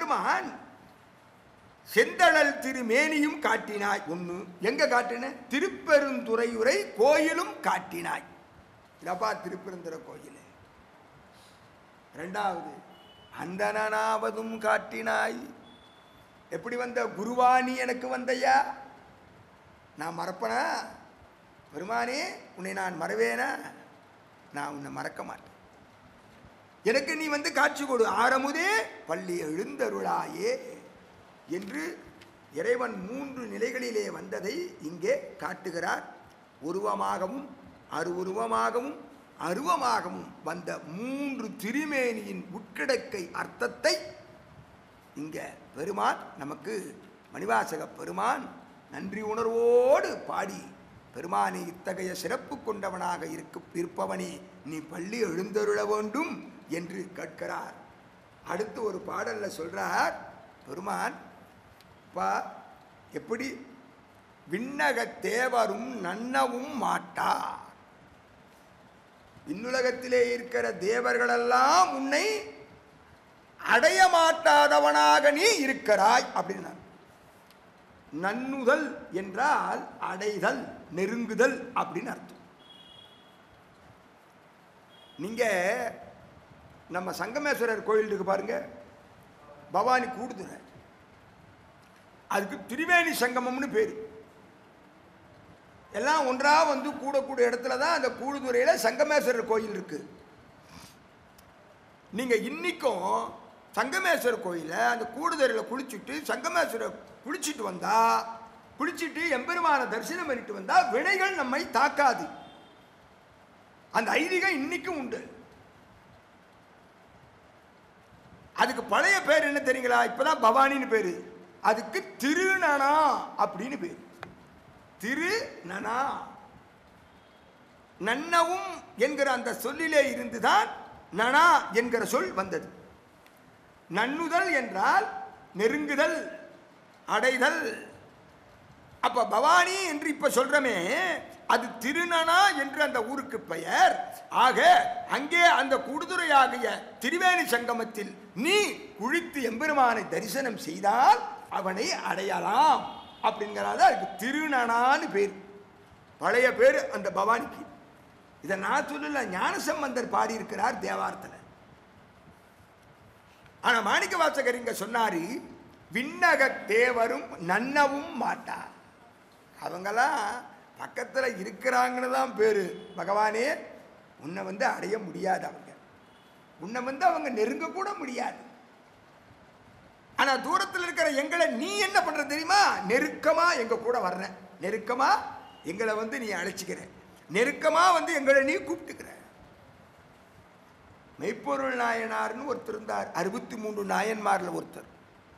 எம்பெருமான் செந்தழல் திருமேனியும் காட்டினாய் ஒன்று எங்க காட்டின திருப்பெருந்துறையுரை கோயிலும் காட்டினாய் இதப்பா திருப்பெருந்துறை கோயில் ரெண்டாவது அந்தனாவதும் காட்டினாய் எப்படி வந்த குருவாணி எனக்கு வந்தையா நான் மறப்பனா பெருமானே உன்னை நான் மறவேனா நான் உன்னை மறக்க மாட்டேன் எனக்கு நீ வந்து காட்சி கொடு ஆரமுதே பள்ளி எழுந்தருளாயே என்று இறைவன் மூன்று நிலைகளிலே வந்ததை இங்கே காட்டுகிறார் உருவமாகவும் அருவுருவமாகவும் அருவமாகவும் வந்த மூன்று திருமேனியின் உட்கிடக்கை அர்த்தத்தை இங்க பெருமான் நமக்கு மணிவாசக பெருமான் நன்றி உணர்வோடு பாடி பெருமானே இத்தகைய சிறப்பு கொண்டவனாக இருக்க இருப்பவனே நீ பள்ளி எழுந்தருள வேண்டும் என்று கேட்கிறார் அடுத்து ஒரு பாடல்ல சொல்றார் பெருமான் பா எப்படி விண்ணக தேவரும் நன்னவும் மாட்டார் விண்ணுலகத்திலே இருக்கிற தேவர்களெல்லாம் உன்னை அடைய மாட்டாதவனாக நீ இருக்கிறாய் அப்படின்னா நன்னுதல் என்றால் அடைதல் நெருங்குதல் அப்படின்னு அர்த்தம் நீங்க நம்ம சங்கமேஸ்வரர் கோயில் இருக்கு பாருங்க பவானி கூடுதுறை அதுக்கு திரிவேணி சங்கமம்னு பேர் எல்லாம் ஒன்றா வந்து கூடக்கூடிய இடத்துல தான் அந்த கூடுதுறையில் சங்கமேஸ்வரர் கோயில் இருக்கு நீங்க இன்னைக்கும் சங்கமேஸ்வரர் கோயிலில் அந்த கூடுதுறையில் குளிச்சுட்டு சங்கமேஸ்வரர் குளிச்சுட்டு வந்தா குளிச்சுட்டு எம்பெருமான தரிசனம் பண்ணிட்டு வந்தா வினைகள் நம்மை தாக்காது அந்த ஐதீகம் இன்னைக்கும் உண்டு அதுக்கு பழைய பேர் என்ன தெரியுங்களா இப்பதான் பவானின்னு பேரு அதுக்கு திருநனா அப்படின்னு பேர் திருநனா நன்னவும் என்கிற அந்த சொல்லிலே இருந்துதான் நனா என்கிற சொல் வந்தது நன்னுதல் என்றால் நெருங்குதல் அடைதல் அப்ப பவானி என்று இப்ப சொல்றமே அது திருநனா என்று அந்த ஊருக்கு பெயர் ஆக அங்கே அந்த கூடுதுறையாகிய திரிவேணி சங்கமத்தில் நீ குளித்து எம்பெருமானை தரிசனம் செய்தால் அவனை அடையலாம் அப்படிங்கிறத அதுக்கு திருநனான்னு பேர் பழைய பேர் அந்த பவானிக்கு இதை நான் சொல்லல ஞானசம்பந்தர் பாடியிருக்கிறார் தேவாரத்தில் ஆனா மாணிக்க வாசகர் இங்க சொன்னாரு விண்ணக தேவரும் நன்னவும் மாட்டார் அவங்கெல்லாம் பக்கத்துல இருக்கிறாங்கன்னு தான் பேரு பகவானே உன்னை வந்து அடைய முடியாது அவங்க உன்னை வந்து அவங்க நெருங்க கூட முடியாது ஆனா தூரத்தில் இருக்கிற எங்களை நீ என்ன பண்ற தெரியுமா நெருக்கமா எங்க கூட வர்ற நெருக்கமா எங்களை வந்து நீ அழைச்சிக்கிற நெருக்கமா வந்து எங்களை நீ கூப்பிட்டுக்கிற மெய்ப்பொருள் நாயனார்னு ஒருத்தர் இருந்தார் அறுபத்தி மூன்று நாயன்மார்ல ஒருத்தர்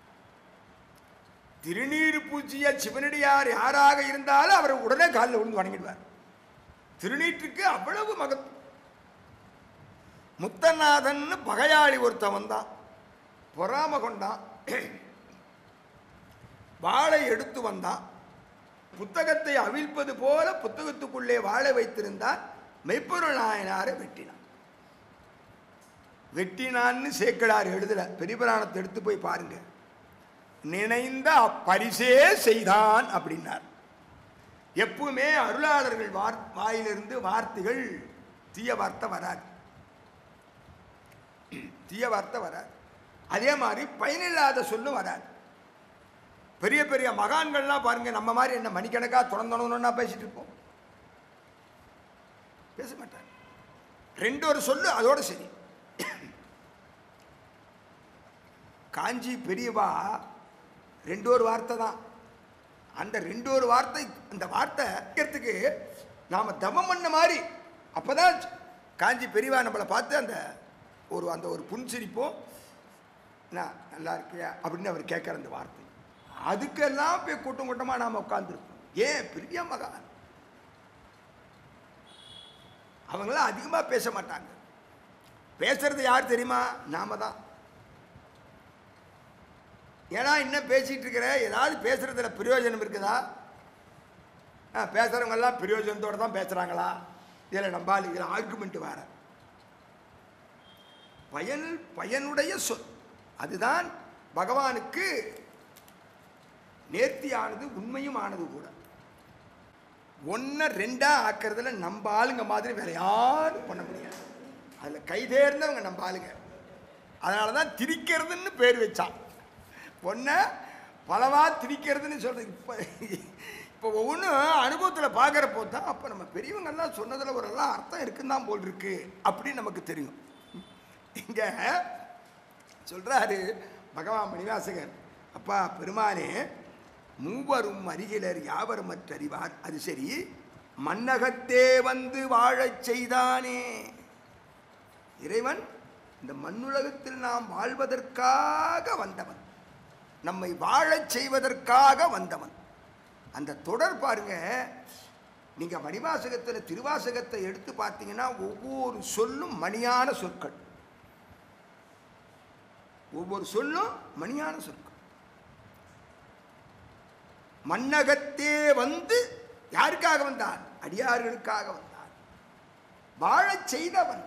திருநீர் பூச்சிய சிவனடியார் யாராக இருந்தாலும் அவர் உடனே காலில் விழுந்து வணங்கிடுவார் திருநீற்றுக்கு அவ்வளவு மகத்துவம் முத்தநாதன் பகையாளி ஒருத்தன் வந்தான் பொறாம கொண்டான் வாளை எடுத்து வந்தான் புத்தகத்தை அவிழ்ப்பது போல புத்தகத்துக்குள்ளே வாழை வைத்திருந்தான் மெய்ப்பொருள் நாயனாரை வெட்டினான் வெட்டினான்னு சேக்கடார் எழுதல பெரியபுராணத்தை எடுத்து போய் பாருங்க நினைந்த அப்பரிசே செய்தான் அப்படின்னார் எப்பவுமே அருளாளர்கள் வார் வாயிலிருந்து வார்த்தைகள் தீய வார்த்தை வராது தீய வார்த்தை வராது அதே மாதிரி பயனில்லாத சொல்லும் வராது பெரிய பெரிய மகான்கள்லாம் பாருங்க நம்ம மாதிரி என்ன மணிக்கணக்கா தொடர்ந்தோன்னா பேசிட்டு இருப்போம் பேச மாட்டாங்க ரெண்டு ஒரு சொல்லு அதோட சரி காஞ்சி பெரியவா ரெண்டு ஒரு வார்த்தை தான் அந்த ரெண்டு ஒரு வார்த்தை அந்த வார்த்தை கேட்கறதுக்கு நாம் தவம் பண்ண மாதிரி அப்பதான் காஞ்சி பெரியவா நம்மளை பார்த்து அந்த ஒரு அந்த ஒரு புன்சிரிப்போம் நான் நல்லா இருக்கியா அப்படின்னு அவர் கேட்குற அந்த வார்த்தை அதுக்கெல்லாம் போய் கூட்டம் கூட்டமாக நாம் உட்காந்துருப்போம் ஏன் பெரிய மகான் அவங்களாம் அதிகமாக பேச மாட்டாங்க பேசுறது யார் தெரியுமா நாம தான் ஏன்னா இன்னும் பேசிட்டு இருக்கிற ஏதாவது பேசுறதுல பிரயோஜனம் இருக்குதா ஆ பேசுறவங்க எல்லாம் பிரயோஜனத்தோட தான் பேசுறாங்களா இதில் நம்பால் இதில் ஆர்குமெண்ட் வேற பயன் பயனுடைய சொல் அதுதான் பகவானுக்கு நேர்த்தியானது உண்மையும் ஆனது கூட ஒன்றை ரெண்டா ஆக்கிறதுல நம்ம ஆளுங்க மாதிரி வேற யாரும் பண்ண முடியாது அதில் கைதேர்ந்தவங்க நம்ம ஆளுங்க அதனால தான் திரிக்கிறதுன்னு பேர் வச்சான் ஒன்றை பலவா திரிக்கிறதுன்னு சொல்கிறது இப்போ இப்போ ஒவ்வொன்றும் அனுபவத்தில் பார்க்குறப்போ தான் அப்போ நம்ம பெரியவங்கெல்லாம் சொன்னதில் ஒரு எல்லாம் அர்த்தம் இருக்குன்னு தான் போல் இருக்கு அப்படின்னு நமக்கு தெரியும் இங்கே சொல்கிறாரு பகவான் மணிவாசகர் அப்பா பெருமானே மூவரும் அருகிலர் யாவரும் மற்றறிவார் அது சரி மன்னகத்தே வந்து வாழச் செய்தானே இறைவன் இந்த மண்ணுலகத்தில் நாம் வாழ்வதற்காக வந்தவன் நம்மை வாழச் செய்வதற்காக வந்தவன் அந்த தொடர் பாருங்க நீங்க மணிவாசகத்தில் திருவாசகத்தை எடுத்து பார்த்தீங்கன்னா ஒவ்வொரு சொல்லும் மணியான சொற்கள் ஒவ்வொரு சொல்லும் மணியான சொற்கள் மன்னகத்தே வந்து யாருக்காக வந்தான் அடியார்களுக்காக வந்தான் வாழச் செய்தவன்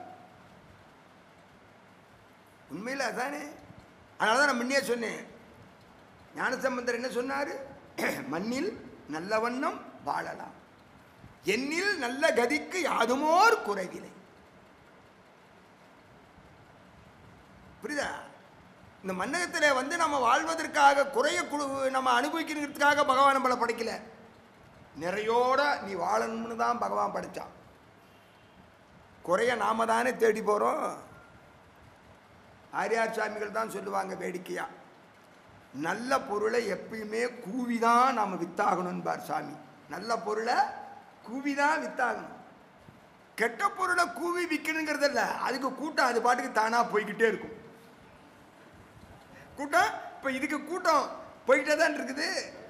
உண்மையில் அதானே அதனால தான் நான் முன்னே சொன்னேன் ஞானசம்பந்தர் என்ன சொன்னார் மண்ணில் நல்ல வண்ணம் வாழலாம் என்னில் நல்ல கதிக்கு யாதுமோர் குறைவில்லை புரியுதா இந்த மன்னகத்தில் வந்து நம்ம வாழ்வதற்காக குறைய குழு நம்ம அனுபவிக்கிறதுக்காக பகவான் நம்மளை படைக்கல நிறையோட நீ வாழணும்னு தான் பகவான் படைச்சான் குறைய நாம தானே தேடி போகிறோம் ஆரியார் சாமிகள் தான் சொல்லுவாங்க வேடிக்கையா நல்ல பொருளை எப்பயுமே கூவி தான் நாம் வித்தாகணும்பார் சாமி நல்ல பொருளை கூவி தான் வித்தாகணும் கெட்ட பொருளை கூவி விற்கணுங்கிறதில்ல அதுக்கு கூட்டம் அது பாட்டுக்கு தானாக போய்கிட்டே இருக்கும் கூட்டம் இப்போ இதுக்கு கூட்டம் போய்கிட்டே தான் இருக்குது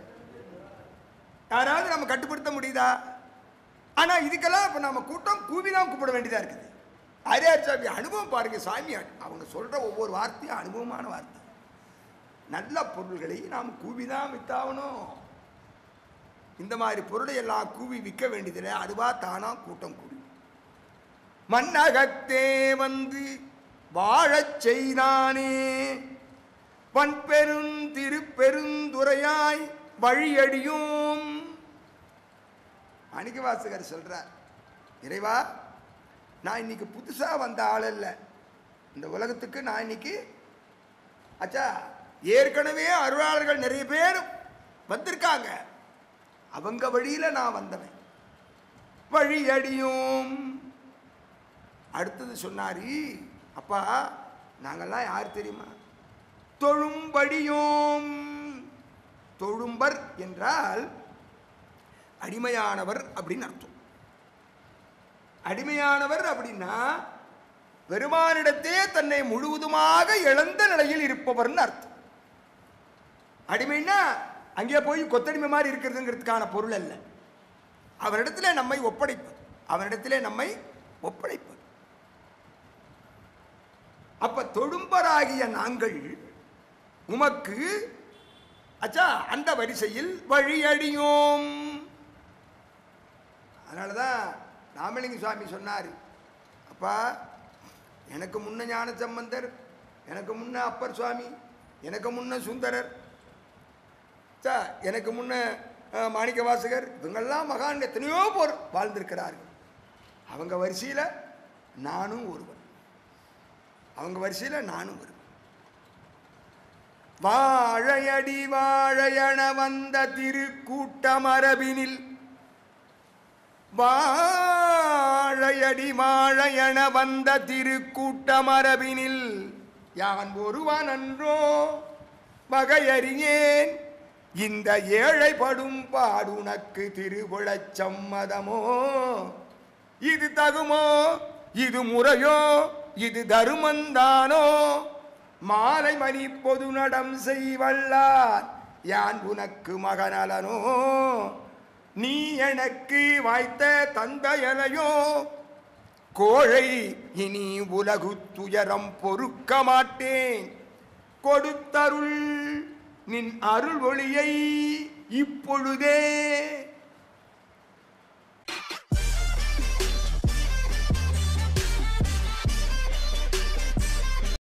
யாராவது நம்ம கட்டுப்படுத்த முடியுதா ஆனால் இதுக்கெல்லாம் இப்போ நம்ம கூட்டம் கூவி தான் கூப்பிட வேண்டியதாக இருக்குது ஆரியார் சாமி அனுபவம் பாருங்க சாமி அவங்க சொல்கிற ஒவ்வொரு வார்த்தையும் அனுபவமான வார்த்தை நல்ல பொருள்களை நாம் கூவி தான் வித்தாகணும் இந்த மாதிரி பொருளை எல்லாம் கூவி விற்க வேண்டியதில்லை அதுவா தானா கூட்டம் கூடி மன்னகத்தே வந்து வாழச் செய்தானே பண்பெரும் திருப்பெருந்துறையாய் வழியடியும் அணிகவாசகர் சொல்றார் இறைவா நான் இன்னைக்கு புதுசாக வந்த ஆள் அல்ல இந்த உலகத்துக்கு நான் இன்னைக்கு அச்சா ஏற்கனவே அருளாளர்கள் நிறைய பேர் வந்திருக்காங்க அவங்க வழியில் நான் வந்தவன் வழியடியும் அடுத்தது சொன்னாரு அப்பா நாங்கள்லாம் யார் தெரியுமா தொழும்படியும் தொழும்பர் என்றால் அடிமையானவர் அப்படின்னு அர்த்தம் அடிமையானவர் அப்படின்னா பெருமானிடத்தே தன்னை முழுவதுமாக இழந்த நிலையில் இருப்பவர்னு அர்த்தம் அடிமைன்னா அங்கே போய் கொத்தடிமை மாதிரி இருக்கிறதுங்கிறதுக்கான பொருள் அல்ல அவரிடத்திலே நம்மை ஒப்படைப்பது அவரிடத்திலே நம்மை ஒப்படைப்பது அப்ப தொழும்பராகிய நாங்கள் உமக்கு அச்சா அந்த வரிசையில் வழியடியோம் அதனால தான் ராமலிங்க சுவாமி சொன்னார் அப்பா எனக்கு முன்ன ஞான சம்பந்தர் எனக்கு முன்ன அப்பர் சுவாமி எனக்கு முன்ன சுந்தரர் சா எனக்கு முன்ன அஹ், மாணிக்க வாசகர் இவங்கெல்லாம் மகான் எத்தனையோ போர் வாழ்ந்திருக்கிறார்கள் அவங்க வரிசையில் நானும் ஒருவன் அவங்க வரிசையில் நானும் வருவேன் வாழையடி வாழையன வந்த திருக்கூட்டமரபினில் வாழையடி வாழையன வந்த திருக்கூட்டமரபினில் யான் ஒருவன் அன்றோ வகையறியேன் இந்த ஏழைப்படும் பாடுனக்கு திருவுழச் சம்மதமோ இது தகுமோ இது முறையோ இது தருமந்தானோ மாலை மணி பொது நடம் செய்வல்லார் யான் உனக்கு மகனலனோ நீ எனக்கு வாய்த்த தந்தையலையோ கோழை இனி உலகு துயரம் பொறுக்க மாட்டேன் கொடுத்தருள் நின் அருள் ஒளியை இப்பொழுதே